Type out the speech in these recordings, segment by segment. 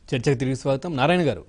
చర్చకు తిరిగి స్వాగతం నారాయణ గారు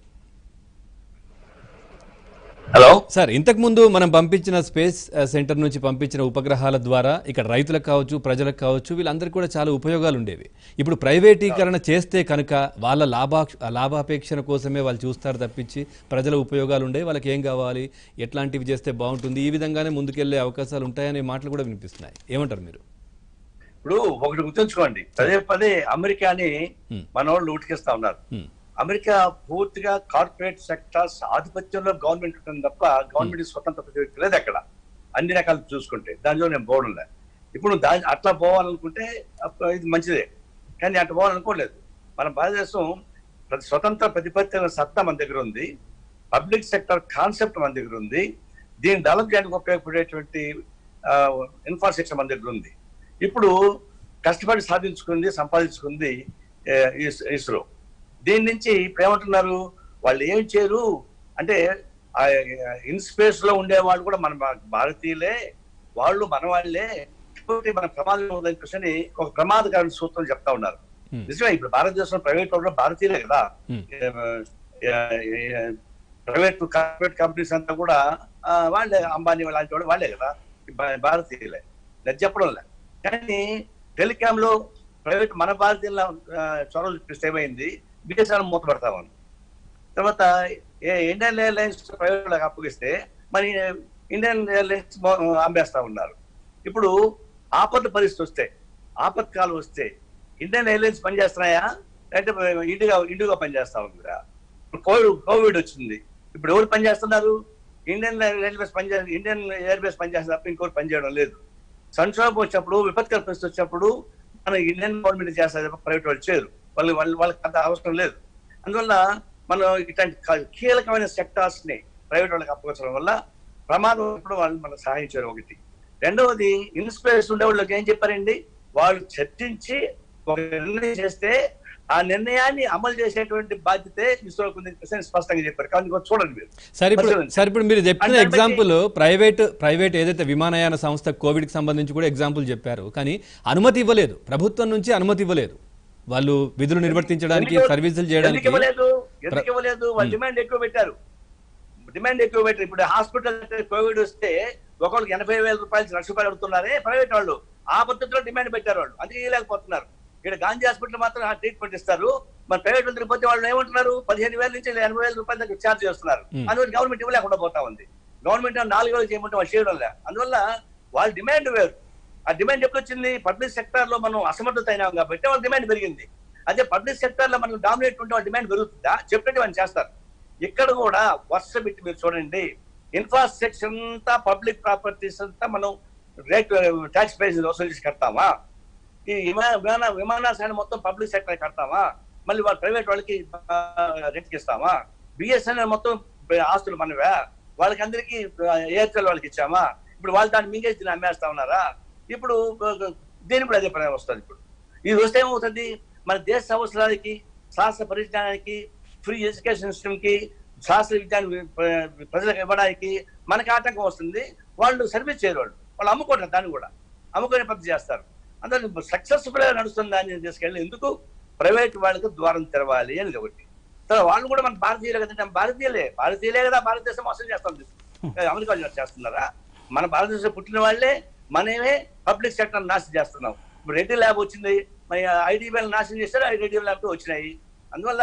హలో సార్ ఇంతకు ముందు మనం పంపించిన స్పేస్ ఆ, సెంటర్ నుంచి పంపించిన ఉపగ్రహాల ద్వారా ఇక్కడ రైతులకు కావచ్చు ప్రజలకు కావచ్చు వీళ్ళందరికీ కూడా చాలా ఉపయోగాలు ఉండేవి ఇప్పుడు ప్రైవేటీకరణ చేస్తే కనుక వాళ్ళ లాభా లాభాపేక్షణ కోసమే వాళ్ళు చూస్తారు తప్పించి ప్రజల ఉపయోగాలు ఉండే వాళ్ళకి ఏం కావాలి ఎట్లాంటివి చేస్తే బాగుంటుంది ఈ విధంగానే ముందుకెళ్లే అవకాశాలు ఉంటాయనే మాటలు కూడా వినిపిస్తున్నాయి ఏమంటారు మీరు ఇప్పుడు ఒకటి గుర్తుంచుకోండి పదే పదే అమెరికాని Hmm. మన వాళ్ళు ఉటికిస్తా ఉన్నారు హ్మ్. అమెరికా పూర్తిగా కార్పొరేట్ సెక్టార్స్ ఆధిపత్యంలో గవర్నమెంట్ ఉంటుంది తప్ప గవర్నమెంట్ స్వతంత్ర ప్రతిపత్తి లేదు అక్కడ అన్ని రకాలు చూసుకుంటే దానిలో నేను పోవడం లేదు ఇప్పుడు నువ్వు దాని అట్లా పోవాలనుకుంటే అప్పుడు ఇది మంచిదే కానీ అట్లా పోవాలనుకోలేదు మన భారతదేశం ప్రతి స్వతంత్ర ప్రతిపత్తి అనే సత్తా మన దగ్గర ఉంది పబ్లిక్ సెక్టర్ కాన్సెప్ట్ మన దగ్గర ఉంది దీన్ని డెవలప్ చేయడానికి ఉపయోగపడేటువంటి ఇన్ఫ్రాస్ట్రక్చర్ మన దగ్గర ఉంది ఇప్పుడు కష్టపడి సాధించుకుంది సంపాదించుకుంది ఏ, ఇస్- ఇస్రో దీని నుంచి ఇప్పుడు ఏమంటున్నారు వాళ్ళు ఏం చేయరు అంటే ఇన్ స్పేస్ లో ఉండే వాళ్ళు కూడా మన భా- భారతీయులే వాళ్ళు మన వాళ్ళే కాబట్టి మన ప్రమాదం ఉందని చెప్పేసి ఒక ప్రమాదకరమైన సూత్రం చెప్తా ఉన్నారు Hmm. నిజమే ఇప్పుడు భారతదేశం ప్రైవేట్ వాళ్ళు భారతీయులే కదా Hmm. ప్రైవేట్ కార్పొరేట్ కంపెనీస్ అంతా కూడా ఆ, వాళ్ళే అంబానీ లాంటి వాళ్ళు వాళ్ళే కదా భా- భారతీయులే నేను చెప్పడం లే కానీ టెలికామ్ లో ప్రైవేట్ మన భారతీయుల ఆ, చొరవ చూపిస్తే ఏమైంది బిఎస్ఎన్ మూత పెడతామని తర్వాత ఏ ఇండియన్ ఎయిర్లైన్స్ ప్రైవేట్ వాళ్ళకి అప్పగిస్తే మరి ఇండియన్ ఎయిర్లైన్స్ మో- అమ్మేస్తా ఉన్నారు ఇప్పుడు ఆపద పరిస్థితి వస్తే ఆపత్కాలం వస్తే ఇండియన్ ఎయిర్లైన్స్ పనిచేస్తున్నాయా అంటే ఇండిగా ఇండిగా పనిచేస్తా ఉందా ఇప్పుడు కోవిడ్ కోవిడ్ వచ్చింది ఇప్పుడు ఎవరు పనిచేస్తున్నారు ఇండియన్ రైల్వేస్ పనిచే ఇండియన్ ఎయిర్వేస్ పనిచేస్తున్నారు తప్ప ఇంకోటి పనిచేయడం లేదు సంక్షోభం వచ్చినప్పుడు విపత్కర పరిస్థితి వచ్చినప్పుడు మన ఇండియన్ గవర్నమెంట్ చేస్తారు తప్ప ప్రైవేట్ వాళ్ళు చేయరు వాళ్ళు వాళ్ళు వాళ్ళకి అంత అవసరం లేదు అందువల్ల మనం ఇట్లాంటి క- కీలకమైన సెక్టార్స్ ని ప్రైవేట్ వాళ్ళకి అప్పగించడం వల్ల ప్రమాదం ఇప్పుడు వాళ్ళు మనకు సహాయం చేయడం ఒకటి రెండవది ఇన్స్పైర్స్ ఉండే వాళ్ళకి ఏం చెప్పారండి వాళ్ళు చర్చించి ఒక నిర్ణయం చేస్తే ఆ నిర్ణయాన్ని అమలు చేసేటువంటి బాధ్యతే ఇస్రోకు ఉంది అని చెప్పేసి స్పష్టంగా చెప్పారు కాబట్టి ఇంకొంచెం చూడండి మీరు సార్ ఇప్పుడు పరిశీలించండి. సార్ ఇప్పుడు మీరు చెప్పిన అంటే ఎగ్జాంపుల్ ప్రైవేట్ ప్రైవేట్ ఏదైతే విమానయాన సంస్థ కోవిడ్ కి సంబంధించి కూడా ఎగ్జాంపుల్ చెప్పారు కానీ అనుమతి ఇవ్వలేదు ప్రభుత్వం నుంచి అనుమతి ఇవ్వలేదు వాళ్ళు విధులు నిర్వర్తించడానికి ఎందుకు- సర్వీసులు ఎందుకు చేయడానికి ఇవ్వలేదు ఎందుకు ఇవ్వలేదు వాళ్ళు డిమాండ్ ఎక్కువ పెట్టారు డిమాండ్ ఎక్కువ పెట్టారు ఇప్పుడు హాస్పిటల్ కోవిడ్ వస్తే ఒకరికి ఎనభై వేల రూపాయలు లక్ష రూపాయలు అడుగుతున్నారే ప్రైవేట్ వాళ్ళు ఆ పద్ధతిలో డిమాండ్ పెట్టారు వాళ్ళు అందుకే ఇవ్వలేకపోతున్నారు ఇక్కడ గాంధీ హాస్పిటల్ మాత్రం ట్రీట్మెంట్ ఇస్తారు మరి ప్రైవేట్ దగ్గరికి పోతే వాళ్ళు ఏమంటున్నారు పదిహేను వేల నుంచి ఎనభై వేల రూపాయల దగ్గర ఛార్జ్ చేస్తున్నారు Hmm. అందువల్ల గవర్నమెంట్ ఇవ్వలేకుండా పోతా ఉంది గవర్నమెంట్ నాలుగు వేలు చేయమంటే వాళ్ళు చేయడం లే అందువల్ల వాళ్ళ డిమాండ్ వేరు ఆ డిమాండ్ ఎప్పుడు వచ్చింది పబ్లిక్ సెక్టార్ లో మనం అసమర్థత అయినాం కాబట్టి వాళ్ళ డిమాండ్ పెరిగింది అదే పబ్లిక్ సెక్టార్ లో మనం డామినేట్ ఉంటే వాళ్ళ డిమాండ్ పెరుగుతుందా చెప్పినట్టు వాళ్ళు చేస్తారు ఇక్కడ కూడా వర్ష పెట్టి మీరు చూడండి ఇన్ఫ్రాస్ట్రక్చర్ అంతా పబ్లిక్ ప్రాపర్టీస్ అంతా మనం రేట్ ట్యాక్స్ ప్రైస్ వసూలు చేసి కడతామా ఈ విమాన విమాన విమానాశ్రయాన్ని మొత్తం పబ్లిక్ సెక్టర్ కడతామా మళ్ళీ వాళ్ళ ప్రైవేట్ వాళ్ళకి రెంట్కి ఇస్తామా బిఎస్ఎన్ఎల్ మొత్తం ఆస్తులు మనవే వాళ్ళకి అందరికీ ఎయిర్టెల్ వాళ్ళకి ఇచ్చామా ఇప్పుడు వాళ్ళు దాన్ని మింగేసి దీన్ని అమ్మేస్తా ఉన్నారా ఇప్పుడు దీని కూడా అదే పని వస్తుంది ఇప్పుడు ఇది వస్తే ఏమవుతుంది మన దేశ అవసరాలకి శాస్త్ర పరిజ్ఞానానికి ఫ్రీ ఎడ్యుకేషన్ సిస్టమ్ కి శాస్త్ర విజ్ఞానం ప్ర- ప్రజలకు ఇవ్వడానికి మనకి ఆటంకం వస్తుంది వాళ్ళు సర్వీస్ చేయరు వాళ్ళు వాళ్ళు అమ్ముకుంటారు దాన్ని కూడా అమ్ముకునే పద్ధతి చేస్తారు అందులో సక్సెస్ఫుల్ గా నడుస్తుంది దాన్ని తీసుకెళ్ళి ఎందుకు ప్రైవేట్ వాళ్ళకి ద్వారం తెరవాలి అనేది ఒకటి తర్వాత వాళ్ళు కూడా మన భారతీయులే కదంటే భారతీయులే భారతీయులే కదా భారతదేశం మోసం చేస్తుంది అమెరికా వాళ్ళు చేస్తున్నారా మన భారతదేశం పుట్టిన వాళ్ళే మనమే పబ్లిక్ సెక్టర్ నాశనం చేస్తున్నాం ఇప్పుడు రెడ్డి ల్యాబ్ వచ్చింది మరి ఐడిబిఎల్ నాశనం చేశారు రెడ్డి ల్యాబ్ వచ్చినాయి అందువల్ల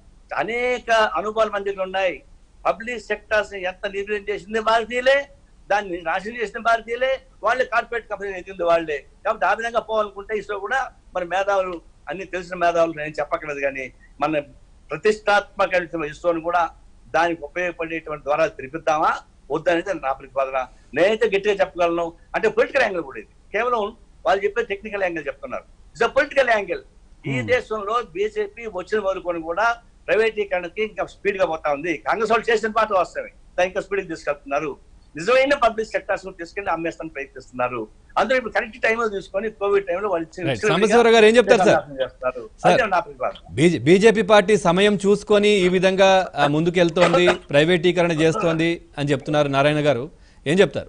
అనేక అనుభవాలు మన దగ్గర ఉన్నాయి పబ్లిక్ సెక్టర్స్ ఎంత నిర్వహణ చేసింది భారతీయులే దాన్ని నాశనం చేసిన భారతీయులే వాళ్ళే కార్పొరేట్ కంపెనీ ఎదిగింది వాళ్ళే కాబట్టి ఆ విధంగా పోవాలనుకుంటే ఇస్రో కూడా మన మేధావులు అన్ని తెలిసిన మేధావులు నేను చెప్పక్కర్లేదు కానీ మన ప్రతిష్టాత్మక ఇస్రోని కూడా దానికి ఉపయోగపడేటువంటి ద్వారా తెరిపిద్దామా వద్దనేది నా ప్రతిపాదన నేనైతే గట్టిగా చెప్పగలను అంటే పొలిటికల్ యాంగిల్ కూడా ఇది కేవలం వాళ్ళు చెప్పే టెక్నికల్ యాంగిల్ చెప్తున్నారు ఇట్స్ పొలిటికల్ యాంగిల్ ఈ దేశంలో బీజేపీ వచ్చిన వరకు కూడా ప్రైవేటీకరణకి ఇంకా స్పీడ్ గా పోతా ఉంది కాంగ్రెస్ వాళ్ళు చేసిన పాట వస్తాయి దాన్ని ఇంకా స్పీడ్ తీసుకెళ్తున్నారు నిజమైన పబ్లిక్ సెక్టర్స్ తీసుకెళ్లి అమ్మేస్తాను ప్రయత్నిస్తున్నారు అందరూ ఇప్పుడు కరెక్ట్ టైం లో తీసుకొని కోవిడ్ టైంలో వాళ్ళు ఇచ్చిన- Right. సాంబశివరావు గారు ఏం చెప్తారు సార్? చేస్తారు సార్. అదే నా ప్రతిపాదన బీజే- బీజేపీ పార్టీ సమయం చూసుకొని ఈ విధంగా ఆ, ముందుకెళ్తోంది ప్రైవేటీకరణ చేస్తోంది అని చెప్తున్నారు నారాయణ గారు ఏం చెప్తారు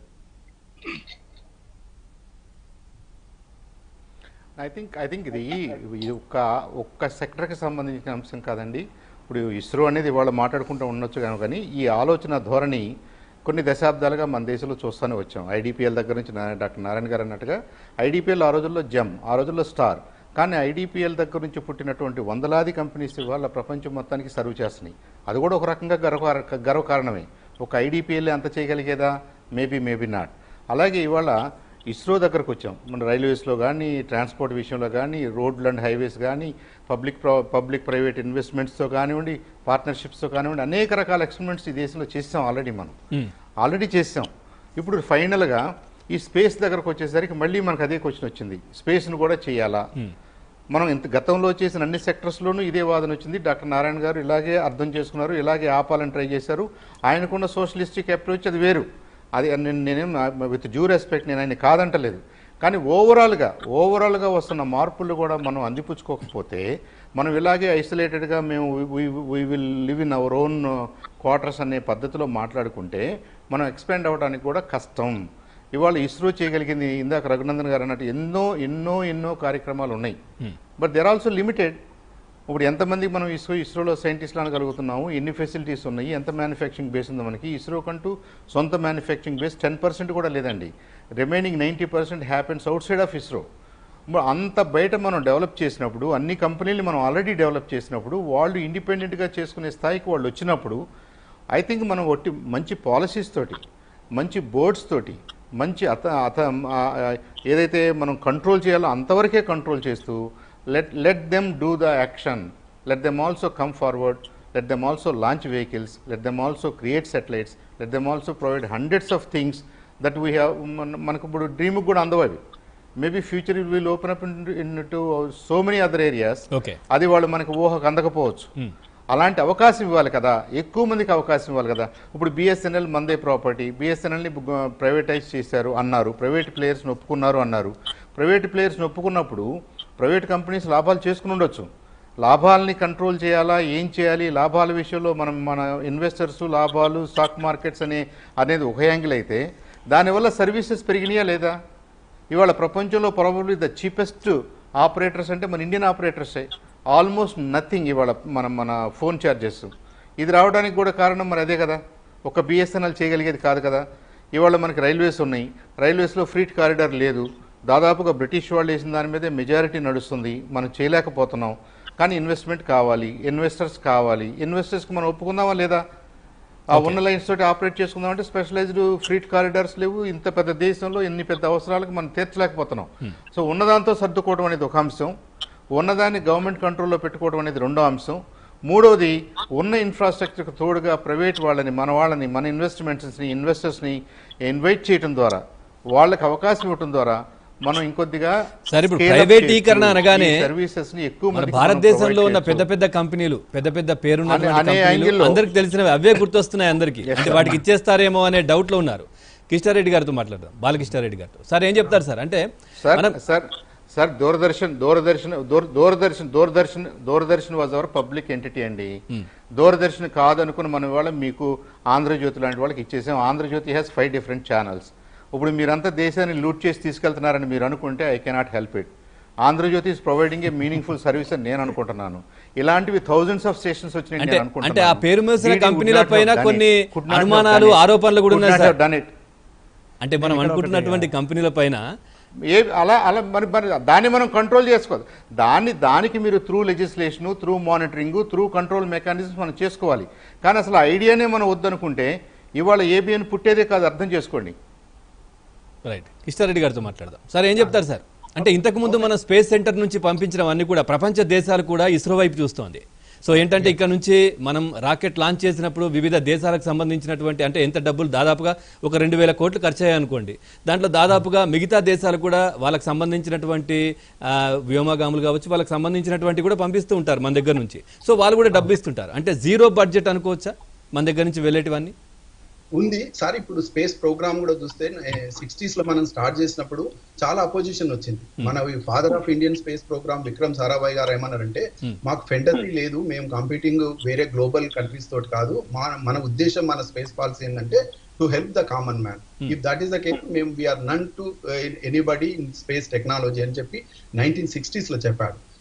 ఐ థింక్ ఐ థింక్ ఇది ఇది ఒక్క ఒక్క సెక్టర్కి సంబంధించిన అంశం కాదండి ఇప్పుడు ఇస్రో అనేది ఇవాళ మాట్లాడుకుంటూ ఉండొచ్చు కానీ కానీ ఈ ఆలోచన ధోరణి కొన్ని దశాబ్దాలుగా మన దేశంలో చూస్తూనే వచ్చాం ఐడిపిఎల్ దగ్గర నుంచి నా- డాక్టర్ నారాయణ గారు అన్నట్టుగా ఐడిపిఎల్ ఆ రోజుల్లో జమ్ ఆ రోజుల్లో స్టార్ కానీ ఐడిపిఎల్ దగ్గర నుంచి పుట్టినటువంటి వందలాది కంపెనీస్ ఇవాళ ప్రపంచం మొత్తానికి సర్వ్ చేస్తున్నాయి అది కూడా ఒక రకంగా గర్వ గర్వకారణమే ఒక ఐడిపిఎల్ అంత చేయగలిగేదా మేబీ మేబీ నాట్ అలాగే ఇవాళ ఇస్రో దగ్గరకు వచ్చాం మన రైల్వేస్లో కానీ ట్రాన్స్పోర్ట్ విషయంలో కానీ రోడ్లు అండ్ హైవేస్ కానీ పబ్లిక్ పబ్లిక్ ప్రైవేట్ ఇన్వెస్ట్మెంట్స్తో కానివ్వండి పార్ట్నర్షిప్స్తో కానివ్వండి అనేక రకాల ఎక్స్పెరిమెంట్స్ ఈ దేశంలో చేసాం ఆల్రెడీ మనం మ్మ్. ఆల్రెడీ చేసాం ఇప్పుడు ఫైనల్గా ఈ స్పేస్ దగ్గరకు వచ్చేసరికి మళ్ళీ మనకు అదే క్వశ్చన్ వచ్చింది స్పేస్ను కూడా చేయాలా మనం ఇంత గతంలో చేసిన అన్ని సెక్టర్స్లోనూ ఇదే వాదన వచ్చింది డాక్టర్ నారాయణ గారు ఇలాగే అర్థం చేసుకున్నారు ఇలాగే ఆపాలని ట్రై చేశారు ఆయనకున్న సోషలిస్టిక్ అప్రోచ్ అది వేరు అది నేను నేనేం విత్ డ్యూ రెస్పెక్ట్ నేను ఆయన కాదంటలేదు కానీ ఓవరాల్గా ఓవరాల్గా వస్తున్న మార్పులు కూడా మనం అందిపుచ్చుకోకపోతే మనం ఇలాగే ఐసోలేటెడ్గా మేము we will live in our own quarters అనే పద్ధతిలో మాట్లాడుకుంటే మనం ఎక్స్పాండ్ అవ్వడానికి కూడా కష్టం ఇవాళ ఇస్రో చేయగలిగింది ఇందాక రఘునందన్ గారు అన్నట్టు ఎన్నో ఎన్నో ఎన్నో కార్యక్రమాలు ఉన్నాయి బట్ దెర్ ఆల్సో లిమిటెడ్ ఇప్పుడు ఎంతమంది మనం ఇస్రో ఇస్రోలో సైంటిస్టులు అనగలుగుతున్నాము ఎన్ని ఫెసిలిటీస్ ఉన్నాయి ఎంత మ్యానుఫ్యాక్చరింగ్ బేస్ ఉంది మనకి ఇస్రో కంటూ సొంత మ్యానుఫ్యాక్చరింగ్ బేస్ టెన్ పర్సెంట్ కూడా లేదండి remaining ninety percent happens outside of ISRO మరి అంత బయట మనం డెవలప్ చేసినప్పుడు అన్ని కంపెనీలు మనం ఆల్రెడీ డెవలప్ చేసినప్పుడు వాళ్ళు ఇండిపెండెంట్గా చేసుకునే స్థాయికి వాళ్ళు వచ్చినప్పుడు ఐ థింక్ మనం ఒట్టి మంచి పాలసీస్ తోటి మంచి బోర్డ్స్ తోటి మంచి అత అత ఆ, ఆ, ఏదైతే మనం కంట్రోల్ చేయాలో అంతవరకే కంట్రోల్ చేస్తూ let let them do the action let them also come forward let them also launch vehicles let them also create satellites let them also provide hundreds of things that we have మనకు ఇప్పుడు డ్రీమ్కి కూడా అందవు అవి maybe future will open up into so many other areas okay అది వాళ్ళు మనకు ఊహకు అందకపోవచ్చు అలాంటి అవకాశం ఇవ్వాలి కదా ఎక్కువ మందికి అవకాశం ఇవ్వాలి కదా ఇప్పుడు బిఎస్ఎన్ఎల్ మందే ప్రాపర్టీ బిఎస్ఎన్ఎల్ని ప్రైవేటైజ్ చేశారు అన్నారు ప్రైవేట్ ప్లేయర్స్ని ఒప్పుకున్నారు అన్నారు ప్రైవేట్ ప్లేయర్స్ని ఒప్పుకున్నప్పుడు ప్రైవేట్ కంపెనీస్ లాభాలు చేసుకుని ఉండొచ్చు లాభాలని కంట్రోల్ చేయాలా ఏం చేయాలి లాభాల విషయంలో మనం మన ఇన్వెస్టర్స్ లాభాలు స్టాక్ మార్కెట్స్ అనే అనేది ఒక యాంగిల్ అయితే దానివల్ల సర్వీసెస్ పెరిగినాయా లేదా ఇవాళ ప్రపంచంలో ప్రాబబ్లీ ద చీపెస్ట్ ఆపరేటర్స్ అంటే మన ఇండియన్ ఆపరేటర్సే ఆల్మోస్ట్ నథింగ్ ఇవాళ మన మన ఫోన్ ఛార్జెస్ ఇది రావడానికి కూడా కారణం మరి అదే కదా ఒక బిఎస్ఎన్ఎల్ చేయగలిగేది కాదు కదా ఇవాళ మనకి రైల్వేస్ ఉన్నాయి రైల్వేస్లో ఫ్రీట్ కారిడార్ లేదు దాదాపుగా బ్రిటిష్ వాళ్ళు వేసిన దాని మీదే మెజారిటీ నడుస్తుంది మనం చేయలేకపోతున్నాం కానీ ఇన్వెస్ట్మెంట్ కావాలి ఇన్వెస్టర్స్ కావాలి ఇన్వెస్టర్స్కి మనం ఒప్పుకుందామా లేదా ఆ ఉన్న లైన్స్ తోటి ఆపరేట్ చేసుకుందాం అంటే స్పెషలైజ్డ్ ఫ్రీట్ కారిడార్స్ లేవు ఇంత పెద్ద దేశంలో ఎన్ని పెద్ద అవసరాలకు మనం తీర్చలేకపోతున్నాం సో ఉన్నదాంతో సర్దుకోవడం అనేది ఒక అంశం ఉన్నదాన్ని గవర్నమెంట్ కంట్రోల్లో పెట్టుకోవడం అనేది రెండో అంశం మూడవది ఉన్న ఇన్ఫ్రాస్ట్రక్చర్కి తోడుగా ప్రైవేట్ వాళ్ళని మన వాళ్ళని మన ఇన్వెస్ట్మెంట్స్ని ఇన్వెస్టర్స్ని ఇన్వైట్ చేయడం ద్వారా వాళ్ళకి అవకాశం ఇవ్వడం ద్వారా మనం ఇంకొద్దిగా సరే, ఇప్పుడు scale up ప్రైవేటీకరణ చేస్తూ అనగానే ఈ services ని ఎక్కువ మన మందికి మనం భారతదేశంలో provide ఉన్న చేయొచ్చు. పెద్ద పెద్ద కంపెనీలు పెద్ద పెద్ద పేరున్నటువంటి అనే- అనే కంపెనీలు యాంగిల్లో- అందరికి తెలిసినవి అవే గుర్తొస్తున్నాయి అందరికి అంటే వాటికి ఇచ్చేస్తారేమో అనే డౌట్ లో ఉన్నారు కిష్టారెడ్డి గారితో మాట్లాడదాం బాలకృష్ణారెడ్డి గారితో సార్ ఏం చెప్తారు సార్ అంటే సార్ మనం సార్ సార్ దూరదర్శన్ దూరదర్శన్ దూర- Doordarshan Doordarshan Doordarshan was our public entity అండి దూరదర్శన్ కాదనుకుని మనం వాళ్ళ మీకు ఆంధ్రజ్యోతి లాంటి వాళ్ళకి ఇచ్చేసాం Andhra Jyothi has five different channels ఇప్పుడు మీరంతా దేశాన్ని లూట్ చేసి తీసుకెళ్తున్నారని మీరు అనుకుంటే I cannot help it Andhra Jyothi is providing a meaningful service అని నేను అనుకుంటున్నాను ఇలాంటివి థౌజండ్స్ ఆఫ్ స్టేషన్స్ వచ్చినాయి అంటే నేను అంటే అనుకుంటున్నాను ఆ పేరు మోసిన DD would కంపెనీల not have పైన done కొన్ని it. Could not have అనుమానాలు done it. ఆరోపణలు కూడా Could ఉన్నాయి not sir have done it. అంటే మనం అనుకుంటున్నటువంటి కంపెనీల పైన ఏ అలా అలా మరి మరి దాన్ని మనం కంట్రోల్ చేసుకోవాలి దాన్ని దానికి మీరు through legislation through monitoring through control mechanisms మనం చేసుకోవాలి కానీ అసలు ఐడియానే మనం వద్దనుకుంటే ఇవాళ ఏబిఎన్ పుట్టేదే కాదు అర్థం చేసుకోండి రైట్ కిష్టారెడ్డి గారితో మాట్లాడదాం సార్ ఏం చెప్తారు సార్ అంటే ఇంతకు ముందు మన స్పేస్ సెంటర్ నుంచి పంపించడం అన్ని కూడా ప్రపంచ దేశాలు కూడా ఇస్రో వైపు చూస్తోంది సో ఏంటంటే ఇక్కడ నుంచి మనం రాకెట్ లాంచ్ చేసినప్పుడు వివిధ దేశాలకు సంబంధించినటువంటి అంటే ఎంత డబ్బులు దాదాపుగా ఒక రెండు వేల కోట్లు ఖర్చు అయ్యాయి అనుకోండి దాంట్లో దాదాపుగా మిగతా దేశాలు కూడా వాళ్ళకి సంబంధించినటువంటి ఆ, వ్యోమగాములు కావచ్చు వాళ్ళకి సంబంధించినటువంటి కూడా పంపిస్తూ ఉంటారు మన దగ్గర నుంచి సో వాళ్ళు కూడా డబ్బు ఇస్తుంటారు అంటే జీరో బడ్జెట్ అనుకోవచ్చా మన దగ్గర నుంచి వెళ్ళేటివన్నీ ఉంది సార్ ఇప్పుడు స్పేస్ ప్రోగ్రామ్ కూడా చూస్తే సిక్స్టీస్ లో మనం స్టార్ట్ చేసినప్పుడు చాలా అపోజిషన్ వచ్చింది మన father of Indian space program Vikram Sarabhai garu ఏమన్నారంటే మాకు ఫెంటసీ లేదు మేము కంపీటింగ్ వేరే గ్లోబల్ కంట్రీస్ తోటి కాదు మా మన ఉద్దేశం మన స్పేస్ పాలసీ ఏంటంటే to help the common man if that is the case మేము we are none to anybody in space technology అని చెప్పి నైన్టీన్ సిక్స్టీస్ లో చెప్పాడు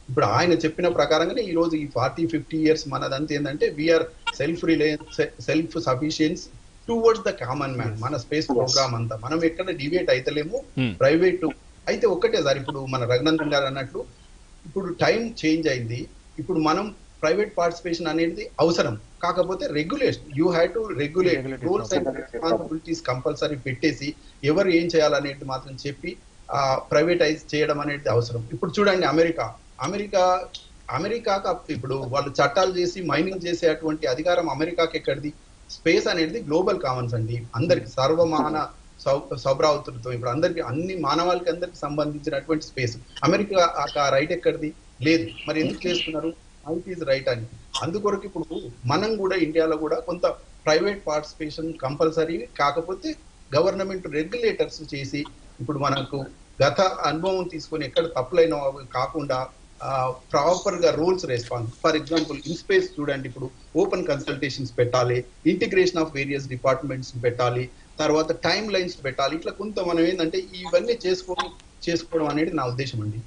ఇప్పుడు ఆయన చెప్పిన ప్రకారంగానే ఈ రోజు ఈ ఫార్టీ ఫిఫ్టీ ఇయర్స్ మనదంతా ఏంటంటే we are self reliance self sufficiency towards the common man మన స్పేస్ ప్రోగ్రామ్ అంతా మనం ఎక్కడ డివేట్ అయితలేము Hmm. ప్రైవేట్ అయితే ఒక్కటే సార్ ఇప్పుడు మన రఘునందన్ గారు అన్నట్లు ఇప్పుడు టైం చేంజ్ అయింది ఇప్పుడు మనం ప్రైవేట్ పార్టిసిపేషన్ అనేది అవసరం కాకపోతే regulation you have to regulate Regulate rules and responsibilities compulsory పెట్టేసి ఎవరు ఏం చేయాలనేది మాత్రం చెప్పి ప్రైవేటైజ్ చేయడం అనేది అవసరం ఇప్పుడు చూడండి అమెరికా అమెరికా అమెరికాకు అప్- ఇప్పుడు వాళ్ళు చట్టాలు చేసి మైనింగ్ చేసేటువంటి అధికారం అమెరికాకి ఎక్కడిది స్పేస్ అనేది గ్లోబల్ కామన్స్ అండి అందరికి సర్వమాన సౌ- సౌభ్రావతులతో ఇప్పుడు అందరికి అన్ని మానవాళికి అందరికి సంబంధించినటువంటి స్పేస్ అమెరికా ఆ రైట్ ఎక్కడిది లేదు మరి ఎందుకు చేస్తున్నారు రైట్ ఈజ్ రైట్ అని అందుకొరకు ఇప్పుడు మనం కూడా ఇండియాలో కూడా కొంత ప్రైవేట్ పార్టిసిపేషన్ కంపల్సరీ కాకపోతే గవర్నమెంట్ రెగ్యులేటర్స్ చేసి ఇప్పుడు మనకు గత అనుభవం తీసుకొని ఎక్కడ తప్పులైన కాకుండా ప్రాపర్ గా rules response for example in space చూడండి ఇప్పుడు ఓపెన్ కన్సల్టేషన్స్ పెట్టాలి ఇంటిగ్రేషన్ ఆఫ్ వేరియస్ డిపార్ట్మెంట్స్ పెట్టాలి తర్వాత టైం లైన్స్ పెట్టాలి ఇట్లా కొంత మనం ఏంటంటే ఇవన్నీ చేసుకోవడం చేసుకోవడం అనేది నా ఉద్దేశం అండి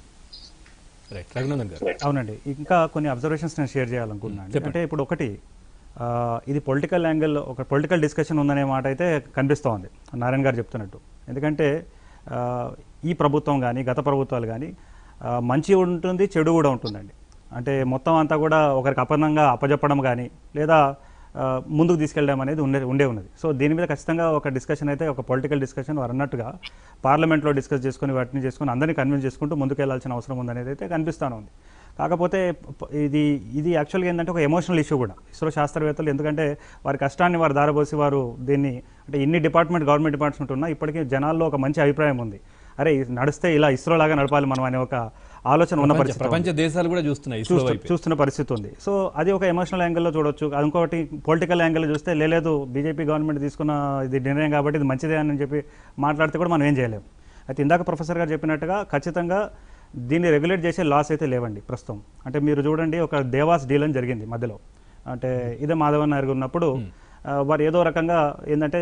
రైట్ రఘునందన్ గారు అవునండి ఇంకా కొన్ని అబ్జర్వేషన్స్ నేను షేర్ చేయాలనుకుంటున్నాను చెప్పండి. అంటే ఇప్పుడు ఒకటి ఆ, ఇది పొలిటికల్ యాంగిల్ ఒక పొలిటికల్ డిస్కషన్ ఉందనే మాట అయితే కనిపిస్తోంది నారాయణ గారు చెప్తున్నట్టు ఎందుకంటే ఆ, ఈ ప్రభుత్వం కానీ గత ప్రభుత్వాలు కానీ ఆ, మంచి ఉంటుంది చెడు కూడా ఉంటుందండి అంటే మొత్తం అంతా కూడా ఒకరికి అపన్నంగా అప్పజెప్పడం కానీ లేదా ఆ, ముందుకు తీసుకెళ్ళడం అనేది ఉండే ఉండే ఉన్నది సో దీని మీద ఖచ్చితంగా ఒక డిస్కషన్ అయితే ఒక పొలిటికల్ డిస్కషన్ వారు అన్నట్టుగా పార్లమెంట్లో డిస్కస్ చేసుకుని వాటిని చేసుకుని అందరినీ కన్విన్స్ చేసుకుంటూ ముందుకు వెళ్ళాల్సిన అవసరం ఉందనేది అయితే కనిపిస్తాను ఉంది కాకపోతే ప- ఇది ఇది యాక్చువల్గా ఏంటంటే ఒక ఎమోషనల్ ఇష్యూ కూడా ఇస్రో శాస్త్రవేత్తలు ఎందుకంటే వారి కష్టాన్ని వారు దారబోసి వారు దీన్ని అంటే ఇన్ని డిపార్ట్మెంట్ గవర్నమెంట్ డిపార్ట్మెంట్ ఉన్నా ఇప్పటికీ జనాల్లో ఒక మంచి అభిప్రాయం ఉంది అరే ఇది నడిస్తే ఇలా ఇస్రో లాగా నడపాలి మనం అనే ఒక ఆలోచన ఉన్న ప్రపంచ- పరిస్థితి ఉంది. ప్రపంచ దేశాలు కూడా చూస్తున్నాయి ఇస్రో చూస్తు- వైపు చూస్తున్న పరిస్థితి ఉంది సో అది ఒక ఎమోషనల్ యాంగిల్లో చూడొచ్చు అది ఇంకోటి పొలిటికల్ యాంగిల్ చూస్తే లేదు బీజేపీ గవర్నమెంట్ తీసుకున్న ఇది నిర్ణయం కాబట్టి ఇది మంచిదే అని చెప్పి మాట్లాడితే కూడా మనం ఏం చేయలేము అయితే ఇందాక ప్రొఫెసర్ గారు చెప్పినట్టుగా ఖచ్చితంగా దీన్ని రెగ్యులేట్ చేసే లాస్ అయితే లేవండి ప్రస్తుతం అంటే మీరు చూడండి ఒక దేవాస్ డీల్ అని జరిగింది మధ్యలో అంటే ఇదే మాధవన్ నాయుడు ఉన్నప్పుడు ఆ, వారు ఏదో రకంగా ఏంటంటే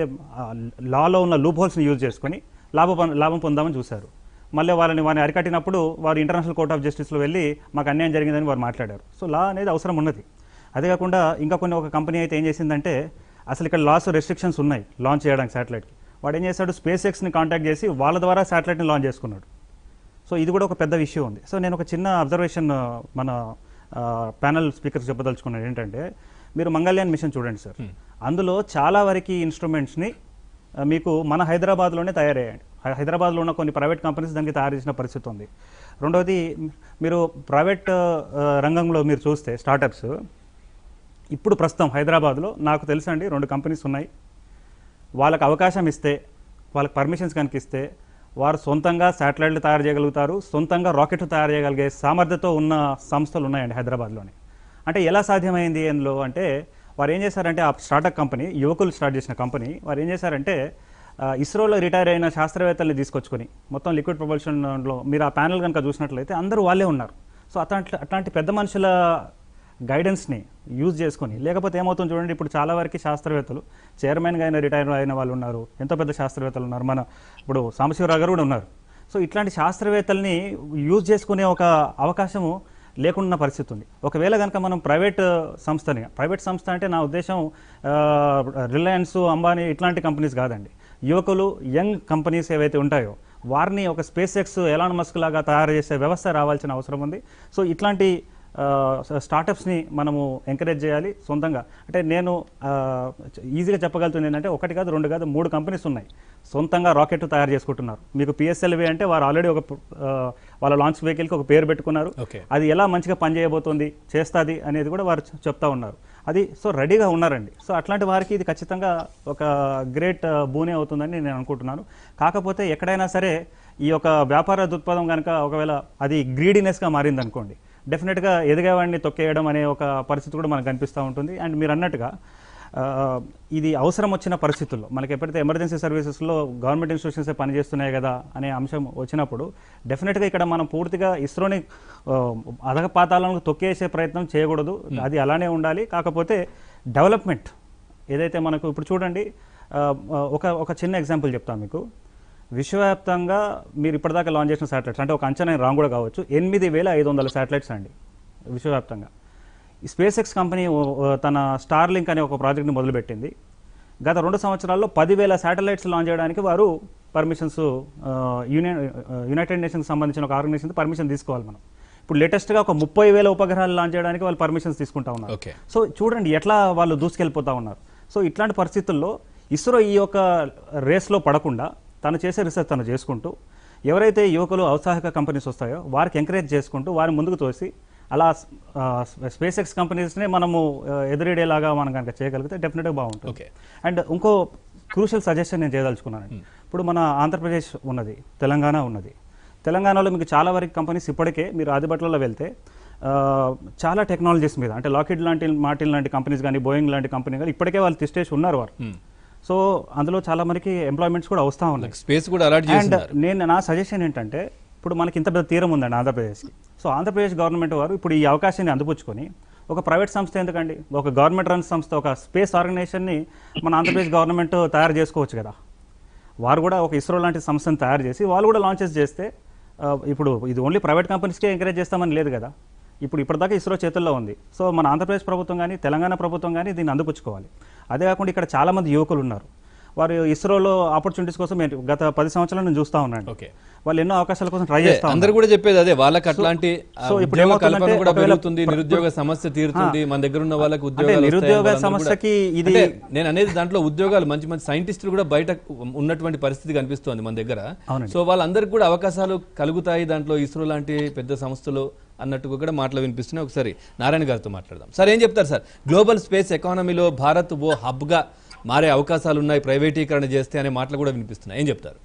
లాలో ఉన్న లూప్ హోల్స్ని యూజ్ చేసుకొని లాభ పం- లాభం పొందామని చూశారు మళ్ళీ వాళ్ళని వారిని అరికట్టినప్పుడు వారు ఇంటర్నేషనల్ కోర్ట్ ఆఫ్ జస్టిస్లో వెళ్ళి మాకు అన్యాయం జరిగిందని వారు మాట్లాడారు సో లా అనేది అవసరం ఉన్నది అదే కాకుండా ఇంకా కొన్ని ఒక కంపెనీ అయితే ఏం చేసిందంటే అసలు ఇక్కడ లాస్ రెస్ట్రిక్షన్స్ ఉన్నాయి లాంచ్ చేయడానికి శాటిలైట్కి వాడు ఏం చేశాడు స్పేస్ ఎక్స్ని కాంటాక్ట్ చేసి వాళ్ళ ద్వారా శాటిలైట్ని లాంచ్ చేసుకున్నాడు సో ఇది కూడా ఒక పెద్ద విషయం ఉంది సో నేను ఒక చిన్న అబ్జర్వేషన్ మన ప్యానల్ స్పీకర్స్ చెప్పదలుచుకున్నాను ఏంటంటే మీరు మంగళ్యాన్ మిషన్ చూడండి సార్ అందులో చాలా వరకు ఇన్స్ట్రుమెంట్స్ని ఆ, మీకు మన హైదరాబాద్లోనే తయారయ్యాయి హై- హైదరాబాద్లో ఉన్న కొన్ని ప్రైవేట్ కంపెనీస్ దానికి తయారు చేసిన పరిస్థితి ఉంది రెండవది మీరు ప్రైవేట్ ఆ, రంగంలో మీరు చూస్తే స్టార్టప్స్ ఇప్పుడు ప్రస్తుతం హైదరాబాద్లో నాకు తెలుసండి రెండు కంపెనీస్ ఉన్నాయి వాళ్ళకి అవకాశం ఇస్తే వాళ్ళకి పర్మిషన్స్ కనుక ఇస్తే వారు సొంతంగా శాటిలైట్లు తయారు చేయగలుగుతారు సొంతంగా రాకెట్లు తయారు చేయగలిగే సామర్థ్యత ఉన్న సంస్థలు ఉన్నాయండి హైదరాబాద్లోని అంటే ఎలా సాధ్యమైంది అందులో అంటే వారు ఏం చేశారంటే ఆ స్టార్టప్ కంపెనీ యువకులు స్టార్ట్ చేసిన కంపెనీ వారు ఏం చేశారంటే ఆ, ఇస్రోలో రిటైర్ అయిన శాస్త్రవేత్తల్ని తీసుకొచ్చుకొని మొత్తం లిక్విడ్ ప్రొపల్షన్లో మీరు ఆ ప్యానల్ కనుక చూసినట్లయితే అందరూ వాళ్ళే ఉన్నారు సో అట్లాంటి అట్లాంటి పెద్ద మనుషుల గైడెన్స్ని యూజ్ చేసుకొని లేకపోతే ఏమవుతుంది చూడండి ఇప్పుడు చాలా వరకు శాస్త్రవేత్తలు చైర్మన్గా అయిన రిటైర్ అయిన వాళ్ళు ఉన్నారు ఎంతో పెద్ద శాస్త్రవేత్తలు ఉన్నారు మన ఇప్పుడు సాంబశివరావు గారు కూడా ఉన్నారు సో ఇట్లాంటి శాస్త్రవేత్తల్ని యూజ్ చేసుకునే ఒక అవకాశము లేకుండా పరిస్థితి ఉంది ఒకవేళ కనుక మనం ప్రైవేట్ సంస్థని ప్రైవేట్ సంస్థ అంటే నా ఉద్దేశం రిలయన్స్ అంబానీ ఇట్లాంటి కంపెనీస్ కాదండి యువకులు యంగ్ కంపెనీస్ ఏవైతే ఉంటాయో వారిని ఒక స్పేస్ ఎక్స్ ఎలాన్ మస్క్ లాగా తయారు చేసే వ్యవస్థ రావాల్సిన అవసరం ఉంది సో ఇట్లాంటి ఆ, స్టార్టప్స్ని మనము ఎంకరేజ్ చేయాలి సొంతంగా అంటే నేను ఆ, ఈజీగా చెప్పగలుగుతుంది ఏంటంటే ఒకటి కాదు రెండు కాదు మూడు కంపెనీస్ ఉన్నాయి సొంతంగా రాకెట్ తయారు చేసుకుంటున్నారు మీకు పిఎస్ఎల్వి అంటే వారు ఆల్రెడీ ఒక ఆ, వాళ్ళ లాంచ్ వెహికల్కి ఒక పేరు పెట్టుకున్నారు Okay. అది ఎలా మంచిగా పనిచేయబోతుంది చేస్తుంది అనేది కూడా వారు చె- చెప్తా ఉన్నారు అది సో రెడీగా ఉన్నారండి సో అట్లాంటి వారికి ఇది ఖచ్చితంగా ఒక గ్రేట్ బూనే అవుతుందని నేను అనుకుంటున్నాను కాకపోతే ఎక్కడైనా సరే ఈ యొక్క వ్యాపార దృక్పథం కనుక ఒకవేళ అది గ్రీడీనెస్గా మారింది అనుకోండి డెఫినెట్గా ఎదిగేవాడిని తొక్కేయడం అనే ఒక పరిస్థితి కూడా మనకు కనిపిస్తూ ఉంటుంది అండ్ మీరు అన్నట్టుగా ఆ, ఇది అవసరం వచ్చిన పరిస్థితుల్లో మనకి ఎప్పుడైతే ఎమర్జెన్సీ సర్వీసెస్లో గవర్నమెంట్ ఇన్స్టిట్యూషన్స్ పనిచేస్తున్నాయి కదా అనే అంశం వచ్చినప్పుడు డెఫినెట్గా ఇక్కడ మనం పూర్తిగా ఇస్రోని ఆ, అధగపాతాలను తొక్కేసే ప్రయత్నం చేయకూడదు అది అలానే ఉండాలి కాకపోతే డెవలప్మెంట్ ఏదైతే మనకు ఇప్పుడు చూడండి ఆ, ఒక ఒక చిన్న ఎగ్జాంపుల్ చెప్తాను మీకు విశ్వవ్యాప్తంగా మీరు ఇప్పటిదాకా లాంచ్ చేసిన శాటిలైట్స్ అంటే ఒక అంచనా రాంగ్ కూడా కావచ్చు ఎనిమిది వేల ఐదు వందల శాటిలైట్స్ అండి విశ్వవ్యాప్తంగా ఈ స్పేస్ ఎక్స్ కంపెనీ ఓ- ఓ తన స్టార్ లింక్ అనే ఒక ప్రాజెక్ట్ని మొదలుపెట్టింది గత రెండు సంవత్సరాల్లో పదివేల శాటిలైట్స్ లాంచ్ చేయడానికి వారు పర్మిషన్స్ యూనియన్ యునైటెడ్ నేషన్కి సంబంధించిన ఒక ఆర్గనైజేషన్ పర్మిషన్ తీసుకోవాలి మనం ఇప్పుడు లేటెస్ట్గా ఒక ముప్పై వేల ఉపగ్రహాలు లాంచ్ చేయడానికి వాళ్ళు పర్మిషన్స్ తీసుకుంటా ఉన్నారు ఓకే సో చూడండి ఎట్లా వాళ్ళు దూసుకెళ్ళిపోతా ఉన్నారు సో ఇట్లాంటి పరిస్థితుల్లో ఇస్రో ఈ యొక్క రేస్లో పడకుండా తను చేసే రీసెర్చ్ తను చేసుకుంటూ ఎవరైతే యువకులు ఔత్సాహిక కంపెనీస్ వస్తాయో వారికి ఎంకరేజ్ చేసుకుంటూ వారిని ముందుకు తోసి అలా స్పేస్ ఎక్స్ కంపెనీస్నే మనము ఆ, ఎదురేడేలాగా మనం కనుక చేయగలిగితే డెఫినెట్గా బాగుంటుంది ఓకే అండ్ ఇంకో క్రూషియల్ సజెషన్ నేను చేయదలుచుకున్నానండి ఇప్పుడు మన ఆంధ్రప్రదేశ్ ఉన్నది తెలంగాణ ఉన్నది తెలంగాణలో మీకు చాలా వరకు కంపెనీస్ ఇప్పటికే మీరు ఆదిబట్లలో వెళ్తే ఆ, చాలా టెక్నాలజీస్ మీద అంటే లాకెడ్ లాంటి మార్టిన్ లాంటి కంపెనీస్ కానీ బోయింగ్ లాంటి కంపెనీ కానీ ఇప్పటికే వాళ్ళు తిష్టేసి ఉన్నారు వారు సో అందులో చాలా మనకి ఎంప్లాయ్మెంట్స్ కూడా వస్తూ ఉన్నాయి స్పేస్ కూడా అలాట్ అండ్ చేస్తున్నారు నేను నా సజెషన్ ఏంటంటే ఇప్పుడు మనకి ఇంత పెద్ద తీరం ఉందండి ఆంధ్రప్రదేశ్కి సో ఆంధ్రప్రదేశ్ గవర్నమెంట్ వారు ఇప్పుడు ఈ అవకాశాన్ని అందిపుచ్చుకొని ఒక ప్రైవేట్ సంస్థ ఎందుకండి ఒక గవర్నమెంట్ రన్ సంస్థ ఒక స్పేస్ ఆర్గనైజేషన్ని మన ఆంధ్రప్రదేశ్ గవర్నమెంట్ తయారు చేసుకోవచ్చు కదా వారు కూడా ఒక ఇస్రో లాంటి సంస్థను తయారు చేసి వాళ్ళు కూడా లాంచెస్ చేస్తే ఆ, ఇప్పుడు ఇది ఓన్లీ ప్రైవేట్ కంపెనీస్కే ఎంకరేజ్ చేస్తామని లేదు కదా ఇప్పుడు ఇప్పటిదాకా ఇస్రో చేతుల్లో ఉంది సో మన ఆంధ్రప్రదేశ్ ప్రభుత్వం కానీ తెలంగాణ ప్రభుత్వం కానీ దీన్ని అందిపుచ్చుకోవాలి అదే కాకుండా ఇక్కడ చాలామంది యువకులు ఉన్నారు వారు ఇస్రోలో ఆపర్చునిటీస్ కోసం నేను గత పది సంవత్సరాల నుంచి చూస్తూ ఉన్నాను ఓకే వాళ్ళు ఎన్నో అవకాశాల కోసం ట్రై అదే, చేస్తా అందరూ కూడా చెప్పేది అదే వాళ్ళకి అట్లాంటి ఆ, సో ఇప్పుడు ఉద్యోగ ఏమవుతుందంటే కల్పన కూడా ఒకవేళ పెరుగుతుంది ప్ర- నిరుద్యోగ సమస్య తీరుతుంది మన దగ్గర ఉన్న వాళ్ళకి ఉద్యోగాలు వస్తాయి, నిరుద్యోగ వాళ్ళందరూ కూడా- సమస్యకి ఇది- అంటే నేను అనేది దాంట్లో ఉద్యోగాలు మంచి మంచి సైంటిస్టులు కూడా బయట ఉన్నటువంటి పరిస్థితి కనిపిస్తోంది మన దగ్గర అవునండి. సో వాళ్ళందరికీ కూడా అవకాశాలు కలుగుతాయి దాంట్లో ఇస్రో లాంటి పెద్ద సంస్థలు అన్నట్టుగా కూడా మాటలు వినిపిస్తున్నాయి ఒకసారి నారాయణ గారితో మాట్లాడదాం సార్ ఏం చెప్తారు సార్ గ్లోబల్ స్పేస్ ఎకానమీలో భారత్ ఓ హబ్గా మారే అవకాశాలు ఉన్నాయి ప్రైవేటీకరణ చేస్తే అనే మాటలు కూడా వినిపిస్తున్నాయి ఏం చెప్తారు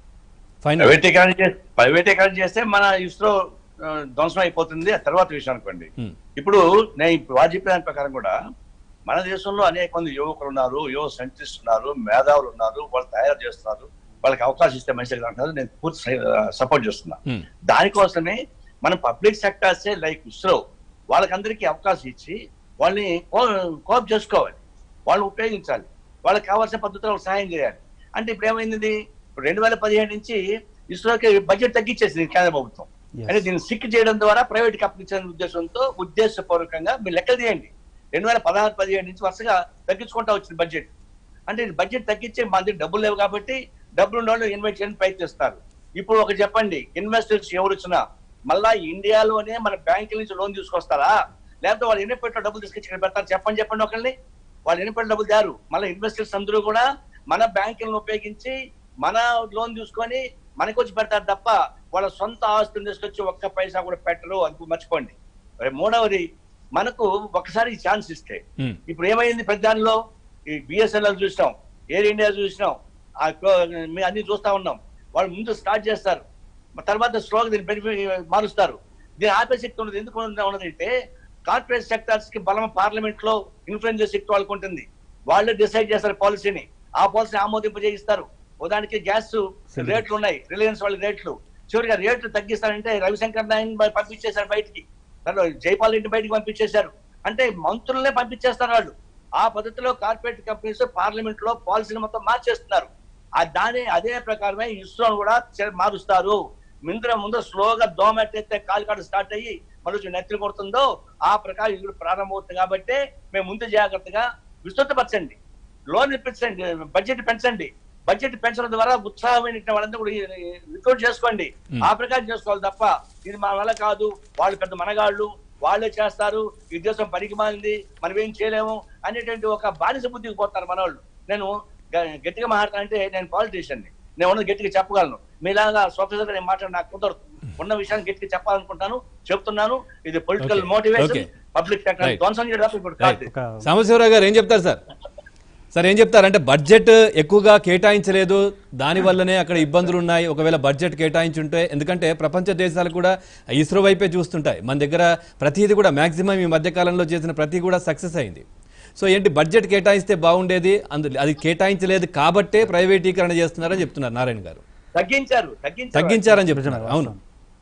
ఫైనల్ ప్రైవేటీకరణ చేస్తే ప్రైవేటీకరణ చేస్తే మన ఇస్రో ఆ, ధ్వంసం అయిపోతుంది ఆ తర్వాత విషయం అనుకోండి Hmm. ఇప్పుడు నేను ఇప్పుడు వారు చెప్పిన దాని ప్రకారం కూడా మన దేశంలో అనేక మంది యువకులు ఉన్నారు యువ సైంటిస్ట్ ఉన్నారు మేధావులు ఉన్నారు వాళ్ళు తయారు చేస్తున్నారు వాళ్ళకి అవకాశం ఇస్తే మంచిది అంటారు నేను పూర్తి సపోర్ట్ చేస్తున్నా Hmm. దానికోసమే మనం పబ్లిక్ సెక్టార్సే లైక్ ఇస్రో వాళ్ళకందరికీ అవకాశం ఇచ్చి వాళ్ళని కోప్ చేసుకోవాలి వాళ్ళని ఉపయోగించాలి వాళ్ళకి కావాల్సిన పద్ధతిలో వాళ్ళకి సహాయం చేయాలి అంటే ఇప్పుడు ఏమైంది ఇప్పుడు రెండు వేల పదిహేడు నుంచి ఇస్రోకి బడ్జెట్ తగ్గించేసింది కేంద్ర ప్రభుత్వం Yes. అంటే దీన్ని సిక్ చేయడం ద్వారా ప్రైవేట్ కంపెనీ ఇచ్చే ఉద్దేశంతో ఉద్దేశపూర్వకంగా మీరు లెక్కలు తీయండి రెండు వేల పదహారు పదిహేడు నుంచి వరుసగా తగ్గించుకుంటా వచ్చింది బడ్జెట్ అంటే ఇది బడ్జెట్ తగ్గించే మన దగ్గర డబ్బులు లేవు కాబట్టి డబ్బులు ఉన్న వాళ్ళు ఇన్వెస్ట్ చేయడానికి ప్రయత్నిస్తారు ఇప్పుడు ఒక చెప్పండి ఇన్వెస్టర్స్ ఎవరు వచ్చినా మళ్ళా ఇండియాలోనే మన బ్యాంకుల నుంచి లోన్ తీసుకొస్తారా లేకపోతే వాళ్ళు ఎన్ని పెట్టిన డబ్బులు తీసుకొచ్చి ఇక్కడ పెడతారు చెప్పండి చెప్పండి ఒకరిని వాళ్ళు ఎన్ని పెట్టిన డబ్బులు దారు మళ్ళీ ఇన్వెస్టర్స్ అందరూ కూడా మన బ్యాంకులను ఉపయోగించి మన లోన్ తీసుకొని మనకి వచ్చి పెడతారు తప్ప వాళ్ళ సొంత ఆస్తులు తీసుకొచ్చి ఒక్క పైసా కూడా పెట్టరు అది మర్చిపోండి మరి మూడవది మనకు ఒకసారి ఛాన్స్ ఇస్తే Hmm. ఇప్పుడు ఏమైంది ప్రతి దానిలో ఈ బిఎస్ఎన్ఎల్ చూసినాం ఎయిర్ ఇండియా చూసినాం ఆ కో- మేము అన్ని చూస్తా ఉన్నాం వాళ్ళు ముందు స్టార్ట్ చేస్తారు మరి తర్వాత స్లోగా దీన్ని బెనిఫిట్ మారుస్తారు దీని ఆపే శక్తి ఉన్నది ఎందుకు ఉన్నది ఉన్నదంటే కార్పొరేట్ సెక్టార్స్ కి బలం పార్లమెంట్ లో ఇన్ఫ్లుయెన్స్ చేసే శక్తి వాళ్ళకు ఉంటుంది వాళ్ళే డిసైడ్ చేస్తారు పాలసీని ఆ పాలసీని ఆమోదింప చేయిస్తారు ఉదాహరణకి గ్యాస్ రేట్లు ఉన్నాయి రిలయన్స్ వాళ్ళ రేట్లు చివరిగా రేట్లు తగ్గిస్తారంటే రవిశంకర్ నాయన్ బ- పంపించేశారు బయటికి తర్వాత జైపాల్ రెడ్డి బయటికి పంపించేశారు అంటే మంత్రులనే పంపించేస్తారు వాళ్ళు ఆ పద్ధతిలో కార్పొరేట్ కంపెనీస్ పార్లమెంట్ లో పాలసీని మొత్తం మార్చేస్తున్నారు ఆ దాని అదే ప్రకారమే ఇస్రో కూడా చే- మారుస్తారు ముందర ముందర స్లోగా దోమట్టేస్తే కాలు కాడు స్టార్ట్ అయ్యి మళ్ళీ నెత్తులు కొడుతుందో ఆ ప్రకారం ఇది కూడా ప్రారంభమవుతుంది కాబట్టి మేము ముందు జాగ్రత్తగా విస్తృతపరచండి లోన్ ఇప్పించండి బడ్జెట్ పెంచండి బడ్జెట్ పెంచడం ద్వారా ఉత్సాహమైన వాళ్ళందరూ కూడా రిక్రూట్ చేసుకోండి Hmm. ఆ ప్రకారం చేసుకోవాలి తప్ప ఇది మన వల్ల కాదు వాళ్ళు పెద్ద మనగాళ్ళు వాళ్ళే చేస్తారు ఈ దేశం పనికి మాలింది మనం ఏం చేయలేము అనేటువంటి ఒక బానిస బుద్ధికి పోతారు మనవాళ్ళు నేను గ- గట్టిగా మాట్లాడాలంటే నేను పాలిటీషియన్ నేను ఉన్నది గట్టిగా చెప్పగలను మీలాగా ప్రొఫెసర్ నేను మాట్లాడి నాకు కుదరదు ఉన్న విషయాన్ని గట్టిగా చెప్పాలనుకుంటాను చెప్తున్నాను ఇది political Okay. Motivation Okay. Public sector Right. ధ్వంసం చేయడం తప్ప ఇప్పుడు కాదు ఒక సాంబశివరావు గారు ఏం చెప్తారు సార్ సార్ ఏం చెప్తారు అంటే బడ్జెట్ ఎక్కువగా కేటాయించలేదు దాని వల్లనే అక్కడ ఇబ్బందులు ఉన్నాయి ఒకవేళ బడ్జెట్ కేటాయించుంటే ఎందుకంటే ప్రపంచ దేశాలు కూడా ఇస్రో వైపే చూస్తుంటాయి మన దగ్గర ప్రతిదీ కూడా మాక్సిమం ఈ మధ్య కాలంలో చేసిన ప్రతి కూడా సక్సెస్ అయింది సో ఏంటి బడ్జెట్ కేటాయిస్తే బాగుండేది అందు అది కేటాయించలేదు కాబట్టే ప్రైవేటీకరణ చేస్తున్నారని చెప్తున్నారు నారాయణ గారు తగ్గించారు తగ్గించారు తగ్గించారని చెప్తున్నారు అవును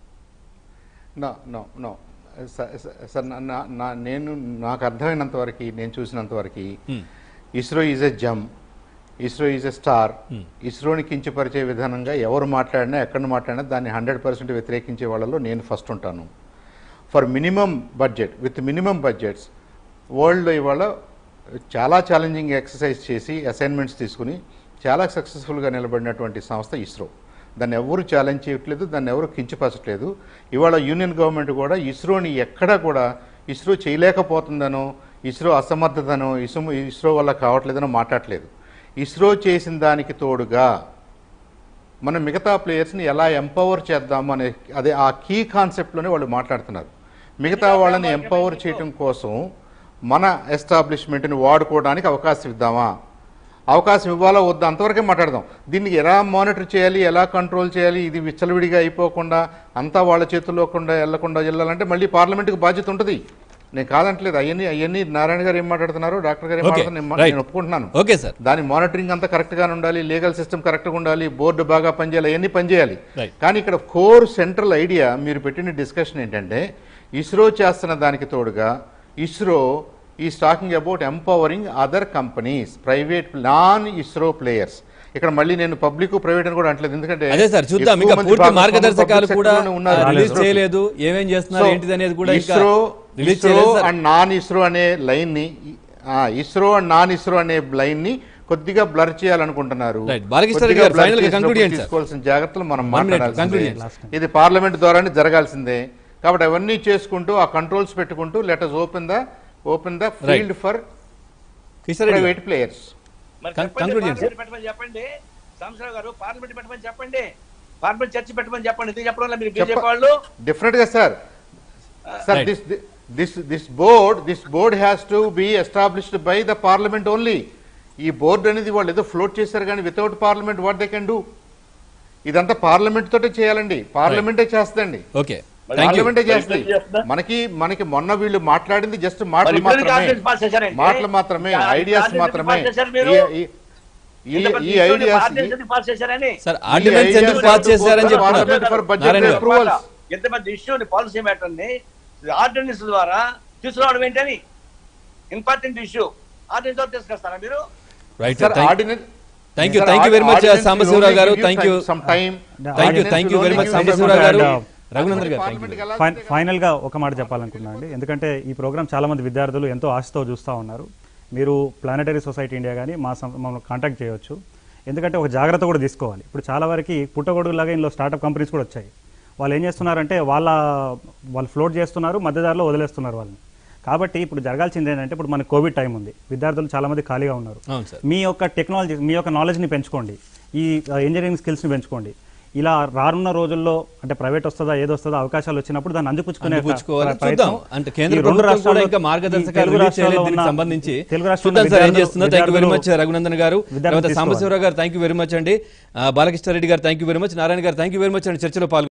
నో నో నో స- స- సార్ నా- నా- నా నేను నాకు అర్థమైనంత వరకు నేను చూసినంత వరకు Hmm. ISRO is a gem ISRO is a star ఇస్రోని కించపరిచే విధానంగా ఎవరు మాట్లాడినా ఎక్కడ మాట్లాడినా దాన్ని హండ్రెడ్ పర్సెంట్ వ్యతిరేకించే వాళ్ళలో నేను ఫస్ట్ ఉంటాను for minimum budget with minimum budgets వరల్డ్లో ఇవాళ చాలా ఛాలెంజింగ్ ఎక్సర్సైజ్ చేసి అసైన్మెంట్స్ తీసుకుని చాలా సక్సెస్ఫుల్గా నిలబడినటువంటి సంస్థ ఇస్రో దాన్ని ఎవరు ఛాలెంజ్ చేయట్లేదు దాన్ని ఎవరు కించపరచట్లేదు ఇవాళ యూనియన్ గవర్నమెంట్ కూడా ఇస్రోని ఎక్కడా కూడా ఇస్రో చేయలేకపోతుందనో ఇస్రో అసమర్థతనో ఇస్రో ఇస్రో వల్ల కావట్లేదనో మాట్లాడట్లేదు ఇస్రో చేసిన దానికి తోడుగా మనం మిగతా ప్లేయర్స్ని ఎలా ఎంపవర్ చేద్దాము అనే అదే ఆ కీ కాన్సెప్ట్లోనే వాళ్ళు మాట్లాడుతున్నారు మిగతా వాళ్ళని ఎంపవర్ చేయటం కోసం మన ఎస్టాబ్లిష్మెంట్ని వాడుకోవడానికి అవకాశం ఇద్దామా అవకాశం ఇవ్వాలా వద్దా అంతవరకే మాట్లాడదాం దీన్ని ఎలా మానిటర్ చేయాలి ఎలా కంట్రోల్ చేయాలి ఇది విచ్చలవిడిగా అయిపోకుండా అంతా వాళ్ళ చేతుల్లో కుండా వెళ్లకుండా వెళ్ళాలంటే మళ్ళీ పార్లమెంట్కి బాధ్యత ఉంటుంది నేను కాదంటలేదు అవన్నీ అవన్నీ నారాయణ గారు ఏం మాట్లాడుతున్నారు డాక్టర్ గారు ఏం ఓకే మాట్లాడుతున్నారు నేను మా- రైట్ నేను ఒప్పుకుంటున్నాను ఓకే సార్ దాని మానిటరింగ్ అంతా కరెక్ట్గానే ఉండాలి లీగల్ సిస్టమ్ కరెక్ట్గా ఉండాలి బోర్డు బాగా పనిచేయాలి అవన్నీ పనిచేయాలి Right. కానీ ఇక్కడ కోర్ సెంట్రల్ ఐడియా మీరు పెట్టిన డిస్కషన్ ఏంటంటే ఇస్రో చేస్తున్న దానికి తోడుగా ఇస్రో ఈ talking about empowering other companies private non ISRO players ఇక్కడ మళ్ళీ నేను పబ్లిక్ ప్రైవేట్ అని కూడా అంటలేదు ఎందుకంటే అదే సార్ చూద్దాం ఎక్కువ ఇంకా మంది పూర్తి భాగస్వాములు మార్గదర్శకాలు public కూడా sector లోనే ఉన్నారు. రిలీజ్ ఇస్రో- చేయలేదు ఏమేం చేస్తున్నారు ఏంటిది అనేది కూడా ఇంకా ఇస్రో రిలీజ్ ఇస్రో చేయలేదు సార్ అండ్ నాన్ ఇస్రో అనే లైన్ ని ఆ, ఇస్రో అండ్ నాన్ ఇస్రో అనే లైన్ ని కొద్దిగా బ్లర్ చేయాలనుకుంటున్నారు Right. బాలకృష్ణ కొద్దిగా రెడ్డి గారు, blur final గా చేసినప్పుడు conclude చేయండి సార్. తీసుకోవాల్సిన జాగ్రత్తలు మనం One minute, conclude మాట్లాడాల్సిందే చేయండి. ఇది పార్లమెంట్ ద్వారానే జరగాల్సిందే కాబట్టి అవన్నీ చేసుకుంటూ ఆ కంట్రోల్స్ పెట్టుకుంటూ let us open the open the field for Kishan Reddy garu. Private players మరి Con- చెప్పండి, conclude చేయండి, పార్లమెంట్ పెట్టమని చెప్పండి సంవత్సరావు గారు పార్లమెంట్ పెట్టమని చెప్పండి పార్లమెంట్ చర్చ పెట్టమని చెప్పండి ఇది చెప్పడం వల్ల మీరు చెప్ప- బీజేపీ వాళ్ళు డెఫినెట్ గా sir sir Right. This this this board this board has to be established by the parliament only ఈ బోర్డు అనేది వాళ్ళు ఏదో ఫ్లోట్ చేశారు కానీ without parliament what they can do ఇదంతా పార్లమెంట్ తోటే చేయాలండి పార్లమెంటే చేస్తుందండి ఓకే థ్యాంక్ యూ పార్లమెంటే మరి చేస్తాయి ఇప్పుడు చేస్తుందా? మనకి మనకి మొన్న వీళ్ళు మాట్లాడింది జస్ట్ మాటలు మరి ఇప్పుడు మాత్రమే ఆర్డినెన్స్ పాస్ చేశారంటే? మాటలు మాత్రమే ఈ ఐడియాస్ ఆర్డినెన్స్ మాత్రమే పాస్ చేశారు మీరు? ఈ- ఈ- ఈ ఇంత పెద్ద ఈ ఇష్యూని ఐడియాస్ ఆర్డినెన్స్ ఎందుకు పాస్ చేశారని సార్ ఆర్డినెన్స్ ఎందుకు పాస్ చేశారని చెప్తున్నారు Parliament for budgetary నారాయణ గారు. approvals. ఎంత పెద్ద ఇష్యూని పాలసీ మ్యాటర్ ని ఆర్డినెన్స్ ద్వారా తీసుకురావడం ఏంటని ఇంపార్టెంట్ ఇష్యూ ఆర్డినెన్స్ ద్వారా తీసుకొస్తారా మీరు right sir thank ordinance Thank you, thank you very much, Sambasivarao garu. Thank you. Some time thank you thank you very much Sambasivarao garu Raghunandan గారు థ్యాంక్ యూ ఫైన్ ఫైనల్గా ఒక మాట చెప్పాలనుకున్నాను అండి ఎందుకంటే ఈ ప్రోగ్రామ్ చాలా మంది విద్యార్థులు ఎంతో ఆశతో చూస్తూ ఉన్నారు మీరు ప్లానటరీ సొసైటీ ఇండియా కానీ మా సం- మమ్మల్ని కాంటాక్ట్ చేయొచ్చు ఎందుకంటే ఒక జాగ్రత్త కూడా తీసుకోవాలి ఇప్పుడు చాలా వరకు పుట్టగొడుగులాగా ఇందులో స్టార్టప్ కంపెనీస్ కూడా వచ్చాయి వాళ్ళు ఏం చేస్తున్నారంటే వాళ్ళ వాళ్ళు ఫ్లోట్ చేస్తున్నారు మధ్యదారిలో వదిలేస్తున్నారు వాళ్ళని కాబట్టి ఇప్పుడు జరగాల్సింది ఏంటంటే ఇప్పుడు మనకి కోవిడ్ టైం ఉంది విద్యార్థులు చాలా మంది ఖాళీగా ఉన్నారు అవును సార్ మీ యొక్క టెక్నాలజీ మీ యొక్క నాలెడ్జ్ని పెంచుకోండి ఈ ఇంజనీరింగ్ స్కిల్స్ని పెంచుకోండి ఇలా రానున్న రోజుల్లో అంటే ప్రైవేట్ వస్తుందా ఏది వస్తుందా అవకాశాలు వచ్చినప్పుడు దాన్ని అందిపుచ్చుకునే ఒక అందిపుచ్చుకోవాలి. ప్రయత్నం. చూద్దాం. అంటే కేంద్ర ఈ రెండు ప్రభుత్వం కూడా రాష్ట్రాల్లో- ఇంకా ఈ మార్గదర్శకాలు తెలుగు రిలీజ్ రాష్ట్రాల్లో చేయలేదు దీనికి ఉన్న- సంబంధించి తెలుగు రాష్ట్రాల్లో చూద్దాం సార్ ఏం విద్యార్థులు- చేస్తుందో థ్యాంక్ యూ వెరీ మచ్ విద్యార్థులు రఘునందన్ గారు విద్యార్థులు తర్వాత తీసుకోవాలి. సాంబశివరావు గారు థ్యాంక్ యూ వెరీ మచ్ అండి ఆ, Balakrishnareddy garu thank you very much Narayana garu thank you very much అండి చర్చలో పాల్గొన్నారు